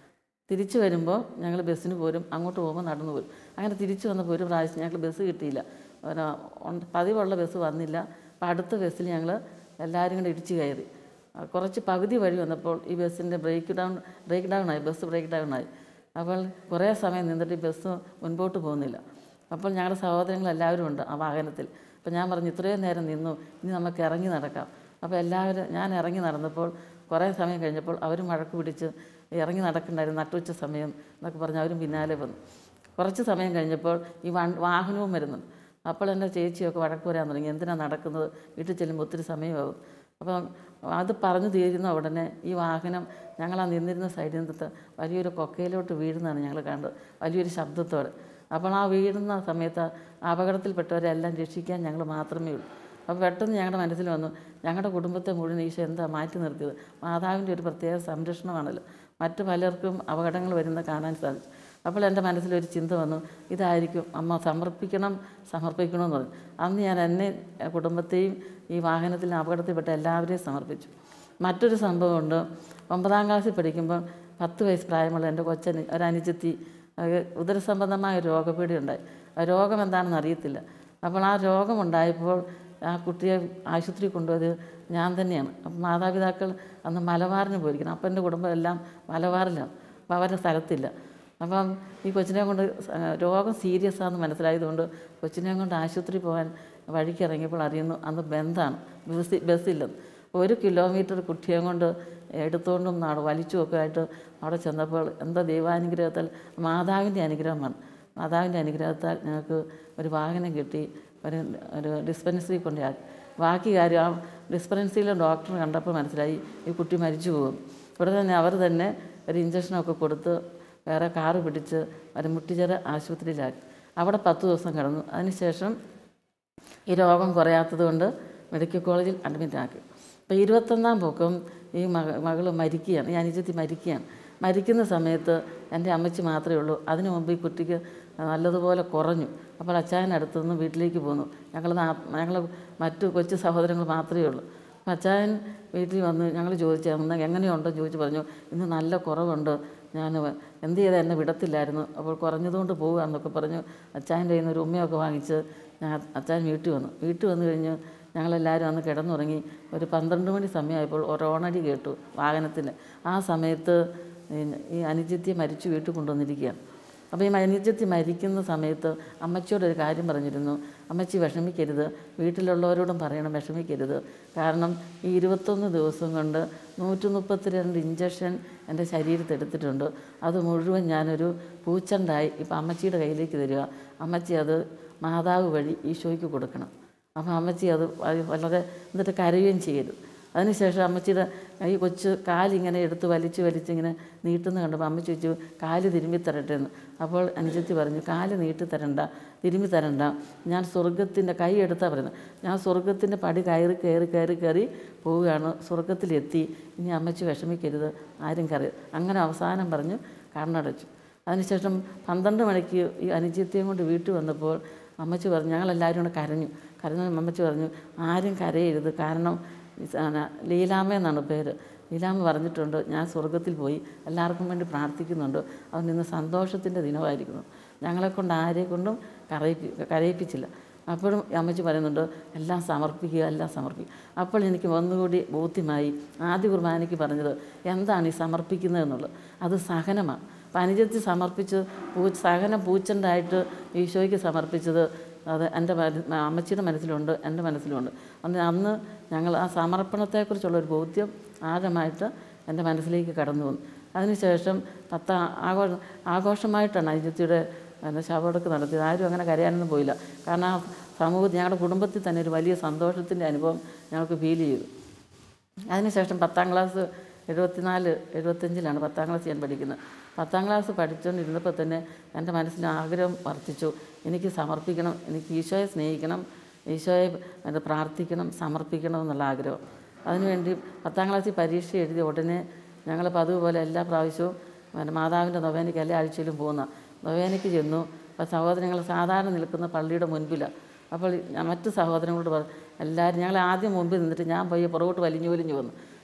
തിരിച്ചു വരുമ്പോൾ ഞങ്ങൾ ബസ്സിന് പോരും അങ്ങോട്ട് പോകുമ്പോൾ നടന്നു പോരും അങ്ങനെ തിരിച്ചു വന്നപ്പോൾ ഒരു പ്രാവശ്യം ഞങ്ങൾക്ക് ബസ് കിട്ടിയില്ല ഒരു ഉണ്ട്- പതിവുള്ള ബസ് വന്നില്ല അപ്പോൾ അടുത്ത ബസ്സിൽ ഞങ്ങൾ എല്ലാവരും കൂടെ ഇടിച്ച് കയറി ആ, കുറച്ച് പകുതി വഴി വന്നപ്പോൾ ഈ ബസ്സിൻ്റെ ബ്രേക്ക് ഡൗൺ ബ്രേക്ക് ഡൗൺ ആയി ബസ് ബ്രേക്ക് ഡൗൺ ആയി അപ്പോൾ കുറേ സമയം നിന്നിട്ട് ഈ ബസ് മുൻപോട്ട് പോകുന്നില്ല അപ്പോൾ ഞങ്ങളുടെ സഹോദരങ്ങൾ എല്ലാവരും ഉണ്ട് ആ വാഹനത്തിൽ അപ്പോൾ ഞാൻ പറഞ്ഞു ഇത്രയും നേരം നിന്നു ഇനി നമുക്ക് ഇറങ്ങി നടക്കാം അപ്പോൾ എല്ലാവരും ഞാൻ ഇറങ്ങി നടന്നപ്പോൾ കുറേ സമയം കഴിഞ്ഞപ്പോൾ അവർ മഴക്ക് പിടിച്ച് ഇറങ്ങി നടക്കണ്ടായിരുന്നു നട്ടുച്ച സമയം എന്നൊക്കെ പറഞ്ഞ് അവരും പിന്നാലെ വന്നു കുറച്ച് സമയം കഴിഞ്ഞപ്പോൾ ഈ വൺ വാഹനവും വരുന്നുണ്ട് അപ്പോൾ എൻ്റെ ചേച്ചിയൊക്കെ വഴക്ക് വരാൻ തുടങ്ങി എന്തിനാണ് നടക്കുന്നത് വീട്ടിൽ ചെല്ലുമ്പോൾ ഒത്തിരി സമയമാകും അപ്പം അത് പറഞ്ഞു തീരുന്ന ഉടനെ ഈ വാഹനം ഞങ്ങൾ ആ നിന്നിരുന്ന സൈഡിൽ നിന്നിട്ട് വലിയൊരു കൊക്കയിലോട്ട് വീഴുന്നതാണ് ഞങ്ങൾ കണ്ടത് വലിയൊരു ശബ്ദത്തോടെ അപ്പോൾ ആ വീഴുന്ന സമയത്ത് അപകടത്തിൽപ്പെട്ടവരെ എല്ലാം രക്ഷിക്കാൻ ഞങ്ങൾ മാത്രമേ ഉള്ളൂ അപ്പോൾ പെട്ടെന്ന് ഞങ്ങളുടെ മനസ്സിൽ വന്നു ഞങ്ങളുടെ കുടുംബത്തെ മുഴുവൻ ഈശോ എന്താ മാറ്റി നിർത്തിയത് മാതാവിൻ്റെ ഒരു പ്രത്യേക സംരക്ഷണമാണല്ലോ മറ്റു പലർക്കും അപകടങ്ങൾ വരുന്ന കാണാൻ സാധിച്ചു അപ്പോൾ എൻ്റെ മനസ്സിലൊരു ചിന്ത വന്നു ഇതായിരിക്കും അമ്മ സമർപ്പിക്കണം സമർപ്പിക്കണം എന്ന് പറഞ്ഞു അന്ന് ഞാൻ എന്നെ കുടുംബത്തെയും ഈ വാഹനത്തിൽ അപകടത്തിൽപ്പെട്ട എല്ലാവരെയും സമർപ്പിച്ചു മറ്റൊരു സംഭവമുണ്ട് ഒമ്പതാം ക്ലാസ്സിൽ പഠിക്കുമ്പോൾ പത്ത് വയസ്സ് പ്രായമുള്ള എൻ്റെ കൊച്ചന് ഒരു അനുജത്തി അത് ഉദരസംബന്ധമായ ഒരു രോഗപീഠ ഉണ്ടായി ആ രോഗം എന്താണെന്ന് അറിയത്തില്ല അപ്പോൾ ആ രോഗമുണ്ടായപ്പോൾ ആ കുട്ടിയെ ആശുപത്രി കൊണ്ടുപോയത് ഞാൻ തന്നെയാണ് അപ്പം മാതാപിതാക്കൾ അന്ന് മലബാറിന് പോയിരിക്കണം അപ്പം എൻ്റെ കുടുംബം എല്ലാം മലബാറിലാണ് അപ്പോൾ അവരുടെ സ്ഥലത്തില്ല അപ്പം ഈ കൊച്ചിനെ കൊണ്ട് സ- രോഗം സീരിയസ് ആണെന്ന് മനസ്സിലായതുകൊണ്ട് കൊച്ചിനെ കൊണ്ട് ആശുപത്രി പോകാൻ വഴിക്ക് ഇറങ്ങിയപ്പോൾ അറിയുന്നു അന്ന് ബന്ധാണ് ബസ് ബസ്സില്ലെന്ന് ഒരു കിലോമീറ്റർ കുട്ടിയെ കൊണ്ട് എടുത്തുകൊണ്ടും നാട് വലിച്ചും ഒക്കെ ആയിട്ട് അവിടെ ചെന്നപ്പോൾ എന്താ ദൈവാനുഗ്രഹത്താൽ മാതാവിൻ്റെ അനുഗ്രഹമാണ് മാതാവിൻ്റെ അനുഗ്രഹത്താൽ ഞങ്ങൾക്ക് ഒരു വാഹനം കിട്ടി ഒരു ഒരു ഡിസ്പെൻസറി കൊണ്ടാക്കി ബാക്കി കാര്യം ആ ഡിസ്പെൻസറിയിലെ ഡോക്ടർ കണ്ടപ്പോൾ മനസ്സിലായി ഈ കുട്ടി മരിച്ചു പോകും ഇവിടെ തന്നെ അവർ തന്നെ ഒരു ഇഞ്ചക്ഷനൊക്കെ കൊടുത്ത് വേറെ കാറ് പിടിച്ച് ഒരു മുട്ടിച്ചിറ ആശുപത്രിയിലാക്കി അവിടെ പത്ത് ദിവസം കിടന്നു അതിനുശേഷം ഈ രോഗം കുറയാത്തത് കൊണ്ട് മെഡിക്കൽ കോളേജിൽ അഡ്മിറ്റ് ആക്കി അപ്പോൾ ഇരുപത്തൊന്നാം പൊക്കം ഈ മക മകൾ മരിക്കുകയാണ് ഈ അനുജത്തി മരിക്കുകയാണ് മരിക്കുന്ന സമയത്ത് എൻ്റെ അമ്മച്ചി മാത്രമേ ഉള്ളൂ അതിനു മുമ്പ് ഈ കുട്ടിക്ക് നല്ലതുപോലെ കുറഞ്ഞു അപ്പോൾ അച്ചായൻ അടുത്തുനിന്ന് വീട്ടിലേക്ക് പോന്നു ഞങ്ങൾ ഞങ്ങൾ മറ്റു കൊച്ചു സഹോദരങ്ങൾ മാത്രമേ ഉള്ളൂ അപ്പം അച്ചായൻ വീട്ടിൽ വന്ന് ഞങ്ങൾ ചോദിച്ചാൽ എങ്ങനെയുണ്ടോ ചോദിച്ച് പറഞ്ഞു ഇന്ന് നല്ല കുറവുണ്ട് ഞാൻ എന്ത് ചെയ്താൽ എന്നെ വിടത്തില്ലായിരുന്നു അപ്പോൾ കുറഞ്ഞതുകൊണ്ട് പോകുക എന്നൊക്കെ പറഞ്ഞു അച്ചായൻ്റെ കയ്യിൽ നിന്ന് ഒരു ഉമ്മയൊക്കെ വാങ്ങിച്ച് ഞാൻ അച്ചായൻ വീട്ടിൽ വന്നു വീട്ടിൽ വന്നു കഴിഞ്ഞ് ഞങ്ങളെല്ലാവരും അന്ന് കിടന്നുറങ്ങി ഒരു പന്ത്രണ്ട് മണി സമയമായപ്പോൾ ഒരു ഓണടി കേട്ടു വാഹനത്തിൽ ആ സമയത്ത് ഈ- ഈ അനുജത്തിയെ മരിച്ചു വീട്ടിൽ കൊണ്ടുവന്നിരിക്കുകയാണ് അപ്പോൾ ഈ അനുജത്തി മരിക്കുന്ന സമയത്ത് അമ്മച്ചിയോട് ഒരു കാര്യം പറഞ്ഞിരുന്നു അമ്മച്ചി വിഷമിക്കരുത് വീട്ടിലുള്ളവരോടും പറയണം വിഷമിക്കരുത് കാരണം ഈ ഇരുപത്തൊന്ന് ദിവസം കൊണ്ട് നൂറ്റി മുപ്പത്തിരണ്ട് ഇഞ്ചക്ഷൻ എൻ്റെ ശരീരത്തിൽ എടുത്തിട്ടുണ്ട് അത് മുഴുവൻ ഞാനൊരു പൂച്ചണ്ടായി ഇപ്പം അമ്മച്ചിയുടെ കയ്യിലേക്ക് തരിക അമ്മച്ചി അത് മാതാവ് വഴി ഈശോയ്ക്ക് കൊടുക്കണം അപ്പോൾ അമ്മച്ചി അത് വ- വളരെ എന്നിട്ട് കരയുകയും ചെയ്യരുത് അതിനുശേഷം അമ്മച്ചിയുടെ ഈ കൊച്ച് കാലിങ്ങനെ എടുത്ത് വലിച്ച് വലിച്ചിങ്ങനെ നീട്ടുന്ന കണ്ടപ്പോൾ അമ്മച്ചി ചോദിച്ചു കാല് തിരുമ്പി തരട്ടെ എന്ന് അപ്പോൾ അനുജത്തി പറഞ്ഞു കാല് നീട്ടി തരണ്ട തിരുമ്പി തരണ്ട ഞാൻ സ്വർഗത്തിൻ്റെ കൈ എടുത്താൽ പറയുന്നത് ഞാൻ സ്വർഗത്തിൻ്റെ പടി കയറി കയറി കയറി കയറി പോവുകയാണ് സ്വർഗത്തിലെത്തി ഇനി അമ്മച്ചി വിഷമിക്കരുത് ആരും കറി അങ്ങനെ അവസാനം പറഞ്ഞു കണ്ണടച്ചു അതിനുശേഷം പന്ത്രണ്ട് മണിക്ക് ഈ അനുജത്തിയും കൊണ്ട് വീട്ടിൽ വന്നപ്പോൾ അമ്മച്ചി പറഞ്ഞു ഞങ്ങളെല്ലാവരും കൂടെ കരഞ്ഞു കരഞ്ഞ അമ്മച്ചി പറഞ്ഞു ആരും കരയരുത് കാരണം ഈ സാന- ലീലാമ്മ എന്നാണ് പേര് ലീലാമ്മ പറഞ്ഞിട്ടുണ്ട് ഞാൻ സ്വർഗത്തിൽ പോയി എല്ലാവർക്കും വേണ്ടി പ്രാർത്ഥിക്കുന്നുണ്ട് അതുകൊണ്ട് ഇന്ന് സന്തോഷത്തിൻ്റെ ദിനമായിരിക്കുന്നു ഞങ്ങളെക്കൊണ്ട് ആരെ കൊണ്ടും കരയിപ്പി കരയിപ്പിച്ചില്ല അപ്പോഴും അമ്മച്ചി പറയുന്നുണ്ട് എല്ലാം സമർപ്പിക്കുക എല്ലാം സമർപ്പിക്കുക അപ്പോൾ എനിക്ക് ഒന്നുകൂടി ബോധ്യമായി ആദ്യ കുർബാനയ്ക്ക് പറഞ്ഞത് എന്താണ് ഈ സമർപ്പിക്കുന്നത് എന്നുള്ളത് അത് സഹനമാണ് അപ്പം അനുജത്തി സമർപ്പിച്ച് പൂ സഹനം പൂച്ചണ്ടായിട്ട് ഈശോയ്ക്ക് സമർപ്പിച്ചത് അത് എൻ്റെ മന- അമ്മച്ചിയുടെ മനസ്സിലുണ്ട് എൻ്റെ മനസ്സിലുണ്ട് അന്ന് അന്ന് ഞങ്ങൾ ആ സമർപ്പണത്തെക്കുറിച്ചുള്ള ഒരു ബോധ്യം ആഴമായിട്ട് എൻ്റെ മനസ്സിലേക്ക് കടന്നു വന്നു അതിനുശേഷം പത്ത ആഘോഷ ആഘോഷമായിട്ടാണ് അനുജത്തിയുടെ പിന്നെ ശവടക്ക് നടത്തിയത് ആരും അങ്ങനെ കരയാനൊന്നും പോയില്ല കാരണം ആ സമൂഹത്തിൽ ഞങ്ങളുടെ കുടുംബത്തിൽ തന്നെ ഒരു വലിയ സന്തോഷത്തിൻ്റെ അനുഭവം ഞങ്ങൾക്ക് ഫീൽ ചെയ്തു അതിനുശേഷം പത്താം ക്ലാസ് എഴുപത്തിനാല് എഴുപത്തഞ്ചിലാണ് പത്താം ക്ലാസ് ഞാൻ പഠിക്കുന്നത് പത്താം ക്ലാസ് പഠിച്ചുകൊണ്ടിരുന്നപ്പോൾ തന്നെ എൻ്റെ മനസ്സിൽ ആഗ്രഹം വർദ്ധിച്ചു എനിക്ക് സമർപ്പിക്കണം എനിക്ക് ഈശോയെ സ്നേഹിക്കണം ഈശോയെ അത് പ്രാർത്ഥിക്കണം സമർപ്പിക്കണം എന്നുള്ള ആഗ്രഹം അതിനുവേണ്ടി പത്താം ക്ലാസ്സിൽ പരീക്ഷ എഴുതിയ ഉടനെ ഞങ്ങൾ പതിവ് പോലെ എല്ലാ പ്രാവശ്യവും പിന്നെ മാതാവിൻ്റെ നൊവേനയ്ക്ക് എല്ലാ ആഴ്ചയിലും പോകുന്ന നൊവേനയ്ക്ക് ചെന്നു അപ്പോൾ സഹോദരങ്ങൾ സാധാരണ നിൽക്കുന്ന പള്ളിയുടെ മുൻപിലാണ് അപ്പോൾ ഞാൻ മറ്റു സഹോദരങ്ങളോട് പറഞ്ഞു എല്ലാവരും ഞങ്ങൾ ആദ്യം മുമ്പിൽ നിന്നിട്ട് ഞാൻ പോയി പുറകോട്ട് വലിഞ്ഞു വലിഞ്ഞു വന്നു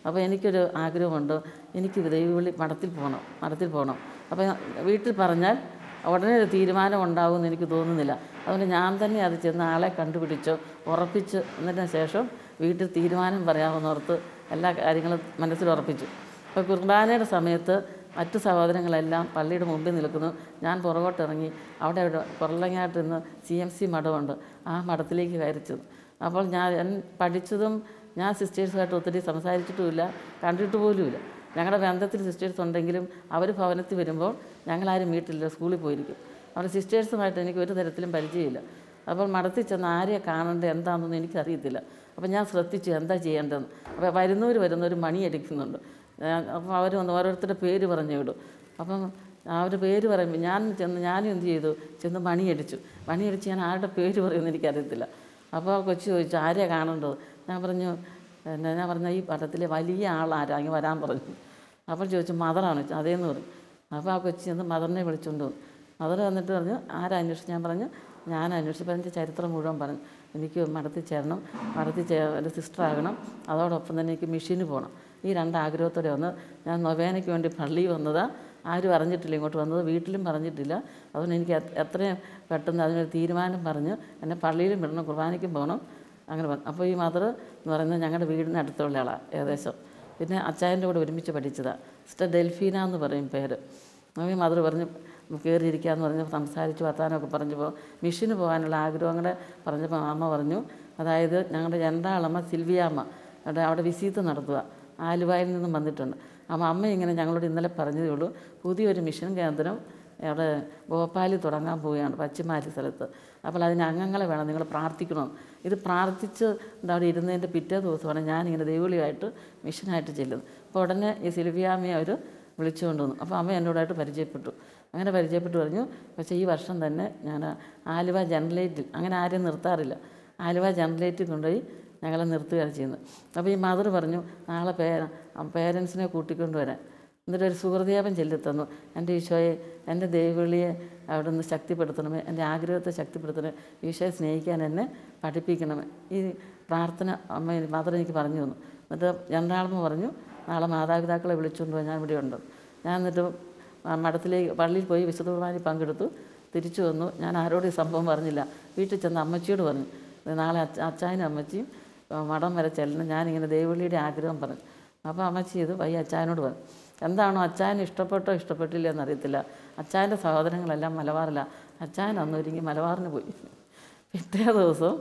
അപ്പോൾ എനിക്കൊരു ആഗ്രഹമുണ്ട് എനിക്ക് ദൈവവിളി മഠത്തിൽ പോകണം മഠത്തിൽ പോകണം അപ്പോൾ വീട്ടിൽ പറഞ്ഞാൽ ഉടനെ ഒരു തീരുമാനം ഉണ്ടാകുമെന്ന് എനിക്ക് തോന്നുന്നില്ല അതുകൊണ്ട് ഞാൻ തന്നെ അത് ചെന്ന് ആളെ കണ്ടുപിടിച്ച് ഉറപ്പിച്ച് എന്നതിന് ശേഷം വീട്ടിൽ തീരുമാനം പറയാമെന്നോർത്ത് എല്ലാ കാര്യങ്ങളും മനസ്സിൽ ഉറപ്പിച്ചു അപ്പോൾ കുർബാനയുടെ സമയത്ത് മറ്റു സഹോദരങ്ങളെല്ലാം പള്ളിയുടെ മുമ്പിൽ നിൽക്കുന്നു ഞാൻ പുറകോട്ടിറങ്ങി അവിടെ ഒരു പുറലങ്ങാട്ട് നിന്ന് സി എം സി മഠമുണ്ട് ആ മഠത്തിലേക്ക് കയറിച്ചത് അപ്പോൾ ഞാൻ ഞാൻ പഠിച്ചതും ഞാൻ സിസ്റ്റേഴ്സുമായിട്ട് ഒത്തിരി സംസാരിച്ചിട്ടുമില്ല കണ്ടിട്ട് പോലുമില്ല ഞങ്ങളുടെ ബന്ധത്തിൽ സിസ്റ്റേഴ്സ് ഉണ്ടെങ്കിലും അവർ ഭവനത്തിൽ വരുമ്പോൾ ഞങ്ങളാരും വീട്ടിലില്ല സ്കൂളിൽ പോയിരിക്കും അവിടെ സിസ്റ്റേഴ്സുമായിട്ട് എനിക്ക് ഒരു തരത്തിലും പരിചയമില്ല അപ്പോൾ മഠത്തിൽ ചെന്ന് ആരെയെ കാണേണ്ടത് എന്താണെന്നൊന്നും എനിക്കറിയത്തില്ല അപ്പോൾ ഞാൻ ശ്രദ്ധിച്ചു എന്താ ചെയ്യേണ്ടതെന്ന് അപ്പോൾ വരുന്നവർ വരുന്നവർ മണി അടിക്കുന്നുണ്ട് ഞാൻ- അപ്പോൾ അവർ വന്ന് ഓരോരുത്തരുടെ പേര് പറഞ്ഞു വിടും അപ്പം അവരുടെ പേര് പറയുമ്പോൾ ഞാൻ ചെന്ന് ഞാനും എന്ത് ചെയ്തു ചെന്ന് മണിയടിച്ചു മണിയടിച്ച് ഞാൻ ആരുടെ പേര് പറയുമെന്ന് എനിക്കറിയത്തില്ല അപ്പോൾ കൊച്ചു ചോദിച്ചു ആരെയാണ് കാണേണ്ടത് ഞാൻ പറഞ്ഞു പിന്നെ ഞാൻ പറഞ്ഞ ഈ പടത്തിലെ വലിയ ആളാരാ അങ്ങ് വരാൻ പറഞ്ഞു അപ്പോൾ ചോദിച്ചു മദറാണ് ചോദിച്ചു അതേന്ന് പറഞ്ഞു അപ്പോൾ ആ കൊച്ചി ചെന്ന് മദറിനെ വിളിച്ചുകൊണ്ട് വന്നു മദർ വന്നിട്ട് പറഞ്ഞു ആരാ അന്വേഷിച്ചു ഞാൻ പറഞ്ഞു ഞാൻ അന്വേഷിച്ചപ്പോൾ എൻ്റെ ചരിത്രം മുഴുവൻ പറഞ്ഞു എനിക്ക് മഠത്തിൽ ചേരണം മഠത്തിൽ ചേ ഒരു സിസ്റ്റർ ആകണം അതോടൊപ്പം തന്നെ എനിക്ക് മെഷീന് പോകണം ഈ രണ്ട് ആഗ്രഹത്തോടെ വന്ന് ഞാൻ നൊവേനയ്ക്ക് വേണ്ടി പള്ളിയിൽ വന്നതാ ആരും അറിഞ്ഞിട്ടില്ല ഇങ്ങോട്ട് വന്നത് വീട്ടിലും പറഞ്ഞിട്ടില്ല അതുകൊണ്ട് എനിക്ക് എത്ര- എത്രയും പെട്ടെന്ന് അതിനൊരു തീരുമാനം പറഞ്ഞ് എന്നെ പള്ളിയിലും വിടണം കുർബാനയ്ക്കും പോകണം അങ്ങനെ പറഞ്ഞു അപ്പോൾ ഈ മദർ എന്ന് പറയുന്നത് ഞങ്ങളുടെ വീടിന് അടുത്തുള്ള ആളാണ് ഏകദേശം പിന്നെ അച്ചായൻ്റെ കൂടെ ഒരുമിച്ച് പഠിച്ചതാണ് സിസ്റ്റർ ഡെൽഫീന എന്ന് പറയും പേര് അപ്പോൾ ഈ മദർ പറഞ്ഞു കയറിയിരിക്കാന്ന് പറഞ്ഞ് സംസാരിച്ച് വർത്താനമൊക്കെ പറഞ്ഞപ്പോൾ മിഷന് പോകാനുള്ള ആഗ്രഹങ്ങളെ പറഞ്ഞപ്പോൾ അമ്മ പറഞ്ഞു അതായത് ഞങ്ങളുടെ രണ്ടാളമ്മ സിൽവിയാമ്മ അവിടെ അവിടെ വിസീത്ത് നടത്തുക ആലുവായിൽ നിന്നും വന്നിട്ടുണ്ട് അമ്മ അമ്മ ഇങ്ങനെ ഞങ്ങളോട് ഇന്നലെ പറഞ്ഞതേ ഉള്ളൂ പുതിയൊരു മിഷൻ കേന്ദ്രം അവിടെ ഭോപ്പാലിൽ തുടങ്ങാൻ പോവുകയാണ് പശ്ചിമാലി സ്ഥലത്ത് അപ്പോൾ അതിന് അംഗങ്ങളെ വേണം നിങ്ങൾ പ്രാർത്ഥിക്കണം ഇത് പ്രാർത്ഥിച്ച് അവിടെ ഇരുന്നതിൻ്റെ പിറ്റേ ദിവസമാണ് ഞാനിങ്ങനെ ദൈവളിയായിട്ട് മിഷനായിട്ട് ചെല്ലുന്നത് അപ്പോൾ ഉടനെ ഈ സിൽവിയാമ്മയെ അവർ വിളിച്ചുകൊണ്ട് വന്നു അപ്പോൾ അമ്മ എന്നോടായിട്ട് പരിചയപ്പെട്ടു അങ്ങനെ പരിചയപ്പെട്ട് പറഞ്ഞു പക്ഷേ ഈ വർഷം തന്നെ ഞാൻ ആലുവ ജനറലേറ്റിൽ അങ്ങനെ ആരെയും നിർത്താറില്ല ആലുവ ജനറലേറ്റിൽ കൊണ്ടുപോയി ഞങ്ങളെ നിർത്തുകയാണ് ചെയ്യുന്നത് അപ്പോൾ ഈ മദർ പറഞ്ഞു നാളെ പേ പേരൻസിനെ കൂട്ടിക്കൊണ്ട് വരാൻ എന്നിട്ട് ഒരു സുഹൃദേവൻ ചൊല്ലിത്തന്നു എൻ്റെ ഈശോയെ എൻ്റെ ദൈവവിളിയെ അവിടെ നിന്ന് ശക്തിപ്പെടുത്തണമേ എൻ്റെ ആഗ്രഹത്തെ ശക്തിപ്പെടുത്തണമേ ഈശോയെ സ്നേഹിക്കാൻ എന്നെ പഠിപ്പിക്കണമേ ഈ പ്രാർത്ഥന അമ്മ മദർ എനിക്ക് പറഞ്ഞു തന്നു എന്നിട്ട് രണ്ടാളമ്മ പറഞ്ഞു നാളെ മാതാപിതാക്കളെ വിളിച്ചുകൊണ്ട് പോയി ഞാൻ ഇവിടെ ഉണ്ട് ഞാൻ എന്നിട്ട് ആ മഠത്തിലേക്ക് പള്ളിയിൽ പോയി വിശുദ്ധ കുർബാനയിൽ പങ്കെടുത്തു തിരിച്ചു വന്നു ഞാൻ ആരോടും ഈ സംഭവം പറഞ്ഞില്ല വീട്ടിൽ ചെന്ന് അമ്മച്ചിയോട് പറഞ്ഞു "ഇത് നാളെ അച്ഛ അച്ചായനും അമ്മച്ചിയും ആ, മഠം വരെ ചെല്ലണം ഞാനിങ്ങനെ ദേവളിയുടെ ആഗ്രഹം പറഞ്ഞു അപ്പോൾ അമ്മച്ചി ഇത് വയ്യ അച്ചായനോട് പറഞ്ഞു എന്താണോ അച്ചായന് ഇഷ്ടപ്പെട്ടോ ഇഷ്ടപ്പെട്ടില്ല എന്നറിയത്തില്ല അച്ചായൻ്റെ സഹോദരങ്ങളെല്ലാം മലബാറില്ല അച്ചായൻ അന്ന് ഒരുങ്ങി മലബാറിന് പോയി പിറ്റേ ദിവസം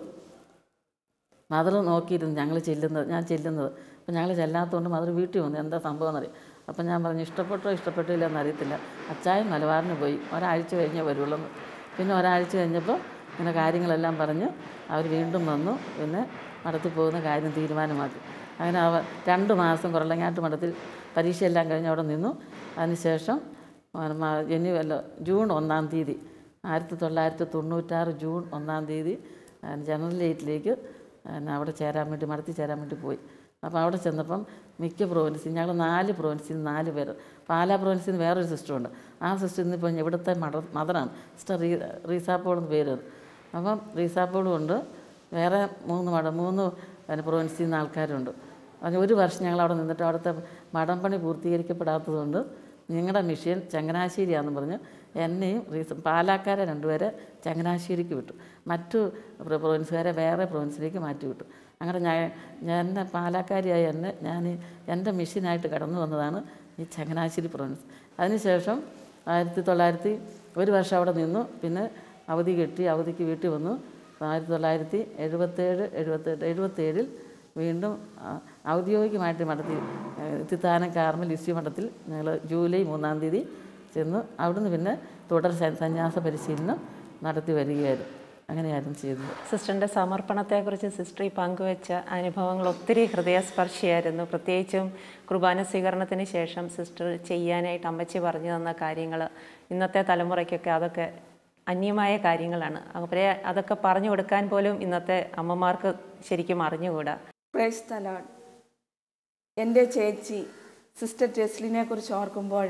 മദർ നോക്കിയിരുന്നു ഞങ്ങൾ ചെല്ലുന്നത് ഞാൻ ചെല്ലുന്നത് അപ്പോൾ ഞങ്ങൾ ചെല്ലാത്തതുകൊണ്ട് മദർ വീട്ടിൽ വന്നു എന്താ സംഭവം എന്നറിയാം അപ്പം ഞാൻ പറഞ്ഞു ഇഷ്ടപ്പെട്ടോ ഇഷ്ടപ്പെട്ടില്ല എന്നറിയത്തില്ല അച്ചായൻ മലബാറിന് പോയി ഒരാഴ്ച കഴിഞ്ഞേ വരുള്ളൂ എന്ന്. പിന്നെ ഒരാഴ്ച കഴിഞ്ഞപ്പോൾ ഇങ്ങനെ കാര്യങ്ങളെല്ലാം പറഞ്ഞ് അവർ വീണ്ടും വന്നു പിന്നെ മഠത്തിൽ പോകുന്ന കാര്യം തീരുമാനമാക്കി അങ്ങനെ അവ രണ്ട് മാസം കുറലങ്ങാട്ട് മഠത്തിൽ പരീക്ഷയെല്ലാം കഴിഞ്ഞ് അവിടെ നിന്നു അതിനുശേഷം ജനു അല്ല ജൂൺ ഒന്നാം തീയതി ആയിരത്തി തൊള്ളായിരത്തി തൊണ്ണൂറ്റാറ് ജൂൺ ഒന്നാം തീയതി ഞാൻ ജനറൽ എയ്റ്റിലേക്ക് പിന്നെ അവിടെ ചേരാൻ വേണ്ടി മടത്തി ചേരാൻ വേണ്ടി പോയി അപ്പോൾ അവിടെ ചെന്നപ്പം മിക്ക പ്രോവിൻസിൽ ഞങ്ങൾ നാല് പ്രോവിൻസിൽ നിന്ന് നാല് പേര് പാലാ പ്രോവിൻസിൽ നിന്ന് വേറൊരു സിസ്റ്ററുണ്ട് ആ സിസ്റ്റർ ഇന്നിപ്പോൾ ഇവിടുത്തെ മദ മദറാണ് സിസ്റ്റർ റീ റീസാപ്പോൾ എന്ന് പേര് അപ്പം റീസാപ്പോളും ഉണ്ട് വേറെ മൂന്ന് മഠം മൂന്ന് പിന്നെ പ്രോവിൻസിൽ നിന്ന് ആൾക്കാരുണ്ട് അത് ഒരു വർഷം ഞങ്ങൾ അവിടെ നിന്നിട്ട് അവിടുത്തെ മഠം പണി പൂർത്തീകരിക്കപ്പെടാത്തതുകൊണ്ട് നിങ്ങളുടെ മിഷ്യൻ ചങ്ങനാശ്ശേരിയാണെന്ന് പറഞ്ഞ് എന്നെയും റീസ പാലാക്കാരെ രണ്ടുപേരെ ചങ്ങനാശ്ശേരിക്ക് വിട്ടു മറ്റു പ്ര- പ്രൊവിൻസുകാരെ വേറെ പ്രൊവിൻസിലേക്ക് മാറ്റി വിട്ടു അങ്ങനെ ഞാൻ ഞാൻ എന്നെ പാലാക്കാരിയായ എന്നെ ഞാൻ എൻ്റെ മിഷ്യനായിട്ട് കടന്നു വന്നതാണ് ഈ ചങ്ങനാശ്ശേരി പ്രൊവിൻസ് അതിനുശേഷം ആയിരത്തി തൊള്ളായിരത്തി ഒരു വർഷം അവിടെ നിന്നു പിന്നെ അവധി കിട്ടി അവധിക്ക് വീട്ടിൽ വന്നു ആയിരത്തി തൊള്ളായിരത്തി എഴുപത്തേഴ് എഴുപത്തെട്ട് എഴുപത്തേഴിൽ വീണ്ടും ആ, ഔദ്യോഗികമായിട്ട് മഠത്തിൽ തിത്താനം കാർമൽ ലിസ്യു മഠത്തിൽ ഞങ്ങൾ ജൂലൈ മൂന്നാം തീയതി ചെന്ന് അവിടുന്ന് പിന്നെ തുടർ സ- സന്യാസ പരിശീലനം നടത്തി വരികയായിരുന്നു അങ്ങനെയായിരുന്നു ചെയ്തത് സിസ്റ്ററിൻ്റെ സമർപ്പണത്തെക്കുറിച്ച് സിസ്റ്റർ ഈ പങ്കുവെച്ച അനുഭവങ്ങൾ ഒത്തിരി ഹൃദയസ്പർശിയായിരുന്നു പ്രത്യേകിച്ചും കുർബാന സ്വീകരണത്തിന് ശേഷം സിസ്റ്റർ ചെയ്യാനായിട്ട് അമ്മച്ചി പറഞ്ഞു തന്ന കാര്യങ്ങൾ ഇന്നത്തെ തലമുറയ്ക്കൊക്കെ അതൊക്കെ അന്യമായ കാര്യങ്ങളാണ് അവരെ അതൊക്കെ പറഞ്ഞു കൊടുക്കാൻ പോലും ഇന്നത്തെ അമ്മമാർക്ക് ശരിക്കും അറിഞ്ഞുകൂടാ പ്രൈസ് തലോൺ എൻ്റെ ചേച്ചി സിസ്റ്റർ ടെസ്ലിനെ കുറിച്ച് ഓർക്കുമ്പോൾ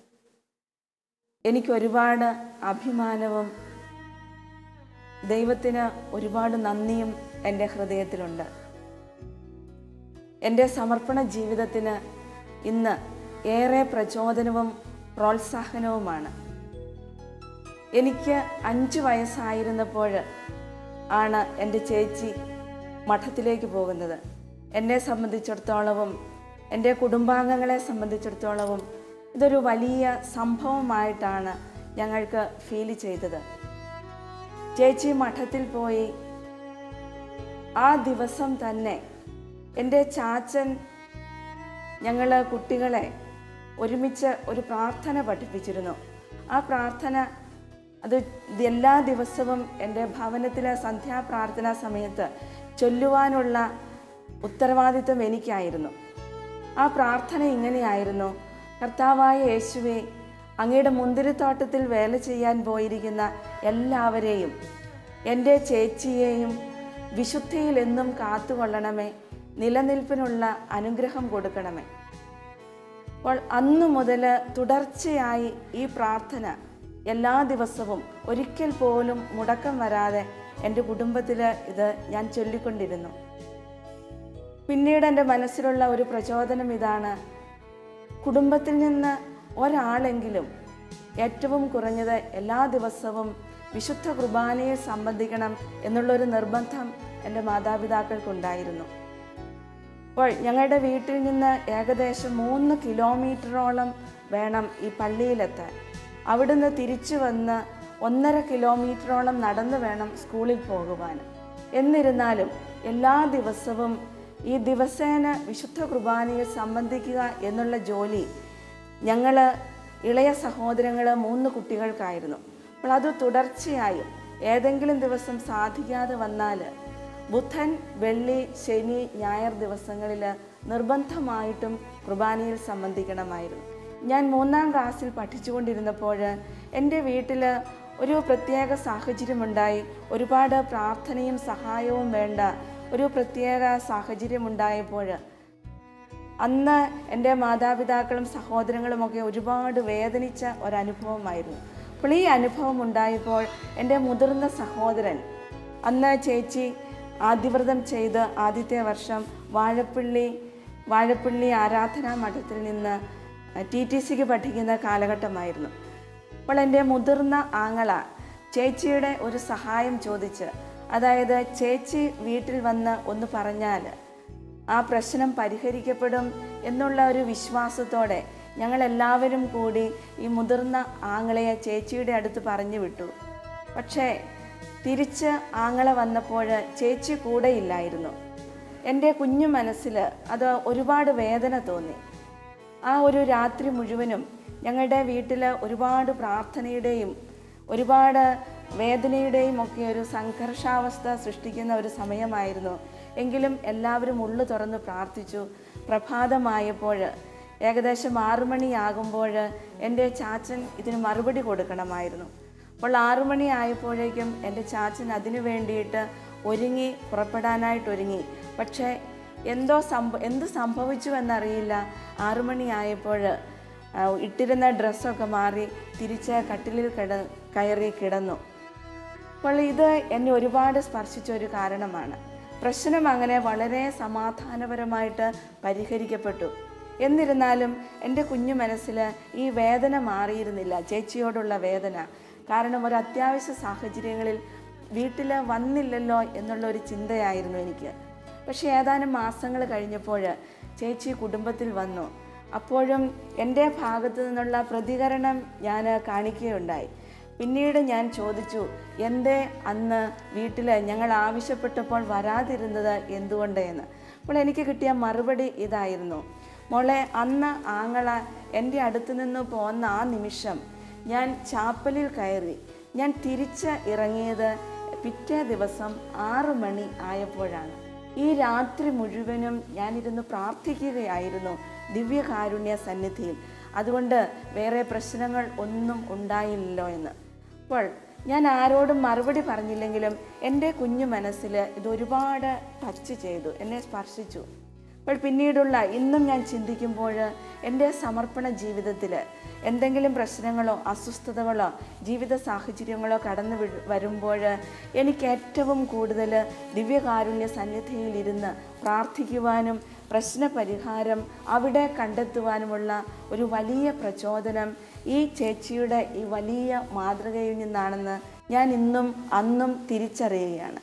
എനിക്ക് ഒരുപാട് അഭിമാനവും ദൈവത്തിന് ഒരുപാട് നന്ദിയും എൻ്റെ ഹൃദയത്തിലുണ്ട് എൻ്റെ സമർപ്പണ ജീവിതത്തിന് ഇന്ന് ഏറെ പ്രചോദനവും പ്രോത്സാഹനവുമാണ് എനിക്ക് അഞ്ച് വയസ്സായിരുന്നപ്പോൾ ആണ് എൻ്റെ ചേച്ചി മഠത്തിലേക്ക് പോകുന്നത് എന്നെ സംബന്ധിച്ചിടത്തോളവും എൻ്റെ കുടുംബാംഗങ്ങളെ സംബന്ധിച്ചിടത്തോളവും ഇതൊരു വലിയ സംഭവമായിട്ടാണ് ഞങ്ങൾക്ക് ഫീൽ ചെയ്തത് ചേച്ചി മഠത്തിൽ പോയി ആ ദിവസം തന്നെ എൻ്റെ ചാച്ചൻ ഞങ്ങൾ കുട്ടികളെ ഒരുമിച്ച് ഒരു പ്രാർത്ഥന പഠിപ്പിച്ചിരുന്നു ആ പ്രാർത്ഥന അത് എല്ലാ ദിവസവും എൻ്റെ ഭവനത്തിലെ സന്ധ്യാപ്രാർത്ഥനാ സമയത്ത് ചൊല്ലുവാനുള്ള ഉത്തരവാദിത്വം എനിക്കായിരുന്നു ആ പ്രാർത്ഥന ഇങ്ങനെയായിരുന്നു കർത്താവായ യേശുവെ അങ്ങയുടെ മുന്തിരിത്തോട്ടത്തിൽ വേല ചെയ്യാൻ പോയിരിക്കുന്ന എല്ലാവരെയും എൻ്റെ ചേച്ചിയെയും വിശുദ്ധിയിൽ എന്നും കാത്തുകൊള്ളണമേ നിലനിൽപ്പിനുള്ള അനുഗ്രഹം കൊടുക്കണമേ അപ്പോൾ അന്നു മുതൽ തുടർച്ചയായി ഈ പ്രാർത്ഥന എല്ലാ ദിവസവും ഒരിക്കൽ പോലും മുടക്കം വരാതെ എൻ്റെ കുടുംബത്തിൽ ഇത് ഞാൻ ചൊല്ലിക്കൊണ്ടിരുന്നു പിന്നീട് എൻ്റെ മനസ്സിലുള്ള ഒരു പ്രചോദനം ഇതാണ് കുടുംബത്തിൽ നിന്ന് ഒരാളെങ്കിലും ഏറ്റവും കുറഞ്ഞത് എല്ലാ ദിവസവും വിശുദ്ധ കുർബാനയെ സംബന്ധിക്കണം എന്നുള്ളൊരു നിർബന്ധം എൻ്റെ മാതാപിതാക്കൾക്കുണ്ടായിരുന്നു അപ്പോൾ ഞങ്ങളുടെ വീട്ടിൽ നിന്ന് ഏകദേശം മൂന്ന് കിലോമീറ്ററോളം വേണം ഈ പള്ളിയിലെത്താൻ അവിടുന്ന് തിരിച്ചു വന്ന് ഒന്നര കിലോമീറ്ററോളം നടന്നു വേണം സ്കൂളിൽ പോകുവാൻ എന്നിരുന്നാലും എല്ലാ ദിവസവും ഈ ദിവസേന വിശുദ്ധ കുർബാനയിൽ സംബന്ധിക്കുക എന്നുള്ള ജോലി ഞങ്ങൾ ഇളയ സഹോദരങ്ങൾ മൂന്ന് കുട്ടികൾക്കായിരുന്നു അപ്പോൾ അത് തുടർച്ചയായും ഏതെങ്കിലും ദിവസം സാധിക്കാതെ വന്നാൽ ബുധൻ വെള്ളി ശനി ഞായർ ദിവസങ്ങളിൽ നിർബന്ധമായിട്ടും കുർബാനയിൽ സംബന്ധിക്കണമായിരുന്നു ഞാൻ മൂന്നാം ക്ലാസ്സിൽ പഠിച്ചുകൊണ്ടിരുന്നപ്പോൾ എൻ്റെ വീട്ടിൽ ഒരു പ്രത്യേക സാഹചര്യമുണ്ടായി ഒരുപാട് പ്രാർത്ഥനയും സഹായവും വേണ്ട ഒരു പ്രത്യേക സാഹചര്യമുണ്ടായപ്പോൾ അന്ന് എൻ്റെ മാതാപിതാക്കളും സഹോദരങ്ങളുമൊക്കെ ഒരുപാട് വേദനിച്ച ഒരനുഭവമായിരുന്നു അപ്പോൾ ഈ അനുഭവം ഉണ്ടായപ്പോൾ എൻ്റെ മുതിർന്ന സഹോദരൻ അന്ന് ചേച്ചി ആദ്യവ്രതം ചെയ്ത് ആദ്യത്തെ വർഷം വാഴപ്പള്ളി വാഴപ്പള്ളി ആരാധനാ മഠത്തിൽ നിന്ന് ടി ടി സിക്ക് പഠിക്കുന്ന കാലഘട്ടമായിരുന്നു അപ്പോൾ എൻ്റെ മുതിർന്ന ആങ്ങള ചേച്ചിയുടെ ഒരു സഹായം ചോദിച്ച് അതായത് ചേച്ചി വീട്ടിൽ വന്ന് ഒന്ന് പറഞ്ഞാൽ ആ പ്രശ്നം പരിഹരിക്കപ്പെടും എന്നുള്ള ഒരു വിശ്വാസത്തോടെ ഞങ്ങളെല്ലാവരും കൂടി ഈ മുതിർന്ന ആങ്ങളയെ ചേച്ചിയുടെ അടുത്ത് പറഞ്ഞു വിട്ടു പക്ഷേ തിരിച്ച് ആങ്ങളെ വന്നപ്പോൾ ചേച്ചി കൂടെയില്ലായിരുന്നു എൻ്റെ കുഞ്ഞു മനസ്സിൽ അത് ഒരുപാട് വേദന തോന്നി ആ ഒരു രാത്രി മുഴുവനും ഞങ്ങളുടെ വീട്ടിൽ ഒരുപാട് പ്രാർത്ഥനയുടെയും ഒരുപാട് വേദനയുടെയും ഒക്കെ ഒരു സംഘർഷാവസ്ഥ സൃഷ്ടിക്കുന്ന ഒരു സമയമായിരുന്നു എങ്കിലും എല്ലാവരും ഉള്ളു തുറന്ന് പ്രാർത്ഥിച്ചു പ്രഭാതമായപ്പോൾ ഏകദേശം ആറുമണിയാകുമ്പോൾ എൻ്റെ ചാച്ചൻ ഇതിന് മറുപടി കൊടുക്കണമായിരുന്നു അപ്പോൾ ആറുമണി ആയപ്പോഴേക്കും എൻ്റെ ചാച്ചൻ അതിനു വേണ്ടിയിട്ട് ഒരുങ്ങി പുറപ്പെടാനായിട്ട് ഒരുങ്ങി പക്ഷേ എന്തോ സംഭ എന്ത് സംഭവിച്ചു എന്നറിയില്ല ആറുമണിയായപ്പോൾ ആ, ഇട്ടിരുന്ന ഡ്രസ്സൊക്കെ മാറി തിരിച്ച് കട്ടിലിൽ കിട കയറി കിടന്നു അപ്പോൾ ഇത് എന്നെ ഒരുപാട് സ്പർശിച്ച ഒരു കാരണമാണ് പ്രശ്നം അങ്ങനെ വളരെ സമാധാനപരമായിട്ട് പരിഹരിക്കപ്പെട്ടു എന്നിരുന്നാലും എൻ്റെ കുഞ്ഞു മനസ്സിൽ ഈ വേദന മാറിയിരുന്നില്ല ചേച്ചിയോടുള്ള വേദന കാരണം ഒരു അത്യാവശ്യ സാഹചര്യങ്ങളിൽ വീട്ടിൽ വന്നില്ലല്ലോ എന്നുള്ള ഒരു ചിന്തയായിരുന്നു എനിക്ക് പക്ഷേ ഏതാനും മാസങ്ങൾ കഴിഞ്ഞപ്പോൾ ചേച്ചി കുടുംബത്തിൽ വന്നു അപ്പോഴും എൻ്റെ ഭാഗത്തു നിന്നുള്ള പ്രതികരണം ഞാൻ കാണിക്കുകയുണ്ടായി പിന്നീട് ഞാൻ ചോദിച്ചു എന്തേ അന്ന് വീട്ടിൽ ഞങ്ങൾ ആവശ്യപ്പെട്ടപ്പോൾ വരാതിരുന്നത് എന്തുകൊണ്ട് എന്ന് അപ്പോൾ എനിക്ക് കിട്ടിയ മറുപടി ഇതായിരുന്നു മോളെ അന്ന് ആങ്ങള എൻ്റെ അടുത്ത് നിന്ന് പോന്ന ആ നിമിഷം ഞാൻ ചാപ്പലിൽ കയറി ഞാൻ തിരിച്ച് ഇറങ്ങിയത് പിറ്റേ ദിവസം ആറു മണി ആയപ്പോഴാണ് ഈ രാത്രി മുഴുവനും ഞാനിരുന്ന് പ്രാർത്ഥിക്കുകയായിരുന്നു ദിവ്യകാരുണ്യ സന്നിധിയിൽ അതുകൊണ്ട് വേറെ പ്രശ്നങ്ങൾ ഒന്നും ഉണ്ടായില്ലല്ലോ എന്ന് അപ്പോൾ ഞാൻ ആരോടും മറുപടി പറഞ്ഞില്ലെങ്കിലും എൻ്റെ കുഞ്ഞു മനസ്സിൽ ഇത് ഒരുപാട് ടച്ച് ചെയ്തു എന്നെ സ്പർശിച്ചു അപ്പോൾ പിന്നീടുള്ള ഇന്നും ഞാൻ ചിന്തിക്കുമ്പോൾ എൻ്റെ സമർപ്പണ ജീവിതത്തിൽ എന്തെങ്കിലും പ്രശ്നങ്ങളോ അസ്വസ്ഥതകളോ ജീവിത സാഹചര്യങ്ങളോ കടന്നു വി- വരുമ്പോൾ എനിക്ക് ഏറ്റവും കൂടുതൽ ദിവ്യകാരുണ്യ സന്നിധിയിൽ ഇരുന്ന് പ്രാർത്ഥിക്കുവാനും പ്രശ്ന പരിഹാരം അവിടെ കണ്ടെത്തുവാനുമുള്ള ഒരു വലിയ പ്രചോദനം ഈ ചേച്ചിയുടെ ഈ വലിയ മാതൃകയിൽ നിന്നാണെന്ന് ഞാൻ ഇന്നും അന്നും തിരിച്ചറിയുകയാണ്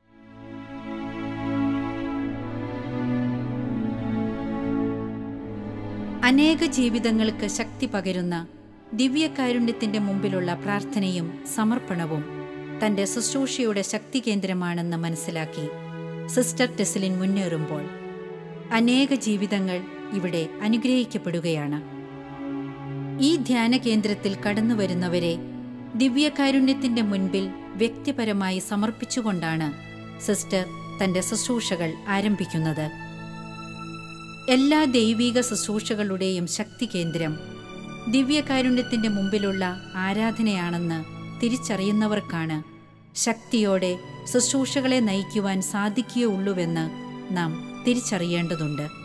അനേക ജീവിതങ്ങൾക്ക് ശക്തി പകരുന്ന ദിവ്യകാരുണ്യത്തിന്റെ മുമ്പിലുള്ള പ്രാർത്ഥനയും സമർപ്പണവും തന്റെ ശുശ്രൂഷയുടെ ശക്തി കേന്ദ്രമാണെന്ന് മനസ്സിലാക്കി സിസ്റ്റർ ടെസിലിൻ മുന്നേറുമ്പോൾ അനേക ജീവിതങ്ങൾ ഇവിടെ അനുഗ്രഹിക്കപ്പെടുകയാണ് ഈ ധ്യാന കേന്ദ്രത്തിൽ കടന്നുവരുന്നവരെ ദിവ്യകാരുണ്യത്തിന്റെ മുൻപിൽ വ്യക്തിപരമായി സമർപ്പിച്ചുകൊണ്ടാണ് സിസ്റ്റർ തന്റെ ശുശ്രൂഷകൾ ആരംഭിക്കുന്നത് എല്ലാ ദൈവീക ശുശ്രൂഷകളുടെയും ശക്തി കേന്ദ്രം ദിവ്യകാരുണ്യത്തിന്റെ മുമ്പിലുള്ള ആരാധനയാണെന്ന് തിരിച്ചറിയുന്നവർക്കാണ് ശക്തിയോടെ ശുശ്രൂഷകളെ നയിക്കുവാൻ സാധിക്കുകയുള്ളൂവെന്ന് നാം തിരിച്ചറിയേണ്ടതുണ്ട്